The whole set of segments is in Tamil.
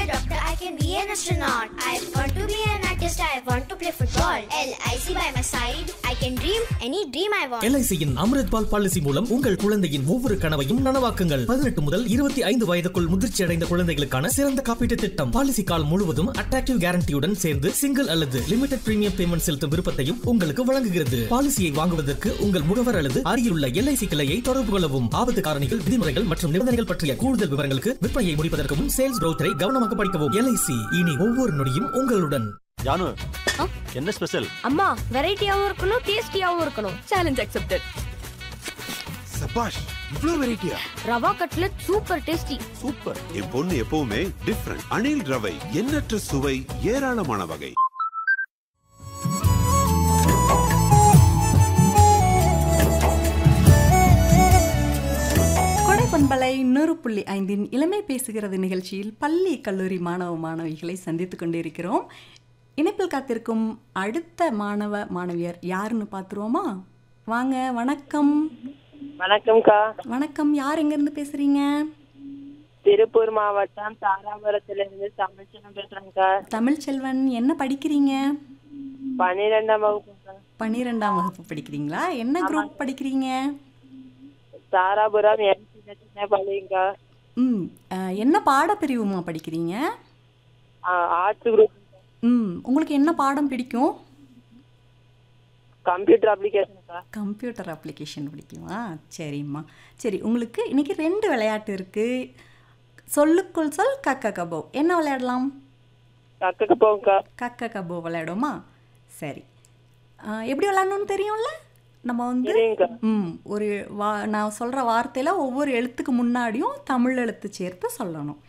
doctor, I can be an astronaut. I want to be an artist, I want to play football. LIC by my side, I can dream any dream I want. எல்ஐசியின் அமிர்த் பால் பாலிசி மூலம் உங்கள் குழந்தையின் ஒவ்வொரு கனவையும் நனவாக்குங்கள் பதினெட்டு முதல் இருபத்தி ஐந்து வயதுக்குள் முதிர்ச்சி அடைந்த குழந்தைகளுக்கான சிறந்த காப்பீட்டு திட்டம் பாலிசி கால் முழுவதும் அட்ராக்டிவ் கேரண்டியுடன் சேர்ந்து சிங்கிள் அல்லது லிமிடெட் பிரீமியம் பேமெண்ட் செலுத்தும் விருப்பத்தையும் உங்களுக்கு வழங்குகிறது பாலிசியை வாங்குவதற்கு உங்கள் முகவர் அல்லது அருகிலுள்ள எல்ஐசி கிளையை தொடர்பு கொள்ளவும் ஆபத்து காரணிகள் விதிமுறைகள் மற்றும் நிபந்தனைகள் பற்றிய கூடுதல் விவரங்களுக்கு விற்பனையை முடிப்பதற்கு முன் சேல்ஸ் ப்ரௌச்சரை கவனமாக படிக்கவும் எல்ஐசி இனி ஒவ்வொரு நொடியும் உங்களுடன் ஜானு ஆ? என்ன ஸ்பெஷல் அம்மா வெரைட்டியாவும் இருக்கணும் டேஸ்டியாவும் இருக்கணும் சேலஞ்ச் அக்செப்டட் சபாஷ் இவ்ளோ வெரைட்டியா rava cutlet super tasty super என் பொண்ணு எப்பவுமே டிஃப்ரெண்ட் அணில் ரவை எண்ணற்ற சுவை ஏராளமான வகை கொடை பண்பலை நூறு புள்ளி ஐந்தின் இளமை பேசுகிறது நிகழ்ச்சியில் பள்ளி கல்லூரி மாணவ மாணவிகளை சந்தித்துக் கொண்டிருக்கிறோம் இணைப்பில் காத்திருக்கும் அடுத்த மாணவ மாணவியர் யாருன்னு பார்த்துருவோமா வாங்க வணக்கம் வணக்கம்க்கா வணக்கம் யார் எங்கேருந்து பேசுறீங்க திருப்பூர் மாவட்டம் தாராபுரத்துல இருந்து தமிழ்ச்சனம் பேசுறேங்க்கா தமிழ்ச்செல்வன் என்ன படிக்கிறீங்க பன்னிரெண்டாம் வகுப்புக்கா பன்னிரெண்டாம் வகுப்பு படிக்கிறீங்களா என்ன குரூப் படிக்கிறீங்க தாராபுரம் என் சின்ன சின்ன பள்ளிங்கக்கா ம் அஹ், என்ன பாடப்பிரிவுமா படிக்கிறீங்க ஆர்ட்ஸ் குரூப் ம் உங்களுக்கு என்ன பாடம் பிடிக்கும் கம்ப்யூட்டர் அப்ளிகேஷன்க்கா கம்ப்யூட்டர் அப்ளிகேஷன் பிடிக்குமா சரிம்மா சரி உங்களுக்கு இன்னைக்கு ரெண்டு விளையாட்டு இருக்குது சொல்லுக்குள் சொல் கக்க கபோ என்ன விளையாடலாம் கக்கக்கு போங்கக்கா கக்க கபோ விளையாடுவோமா சரி ஆ, எப்படி விளையாடணும்னு தெரியும்ல நம்ம வந்து சரிங்கக்கா ம் ஒரு வா நான் சொல்கிற வார்த்தையில் ஒவ்வொரு எழுத்துக்கு முன்னாடியும் தமிழ் எழுத்து சேர்த்து சொல்லணும்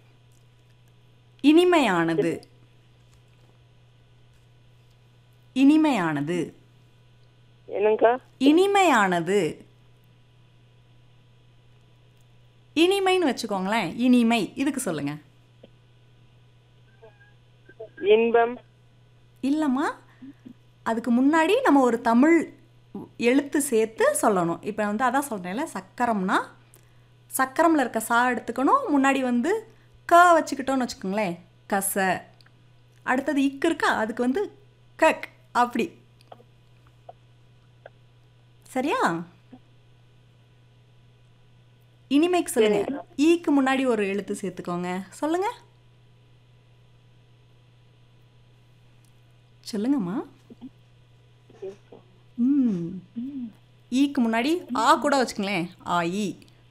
இனிமையானது இனிமையானது என்னங்கக்கா இனிமையானது இனிமைன்னு வச்சுக்கோங்களேன் இனிமை இதுக்கு சொல்லுங்க இன்பம் இல்லைம்மா அதுக்கு முன்னாடி நம்ம ஒரு தமிழ் எழுத்து சேர்த்து சொல்லணும் இப்போ வந்து அதான் சொல்கிறேன்ல சக்கரம்னா சக்கரமில் இருக்க சா எடுத்துக்கணும் முன்னாடி வந்து க வச்சுக்கிட்டோன்னு வச்சுக்கோங்களேன் கச அடுத்தது இக்கு இருக்கா அதுக்கு வந்து கக் அப்படி சரியா இனிமைக்கு சொல்லுங்க ஈக்கு முன்னாடி ஒரு எழுத்து சேர்த்துக்கோங்க சொல்லுங்க சொல்லுங்கம்மா ம் ஈக்கு முன்னாடி ஆ கூட வச்சுக்கங்களேன் ஆ ஈ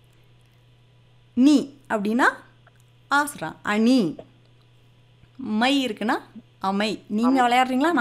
நீ அப்படின்னா ஆசுரா அணி மை இருக்குன்னா அமை நீங்கள் விளையாடுறீங்களா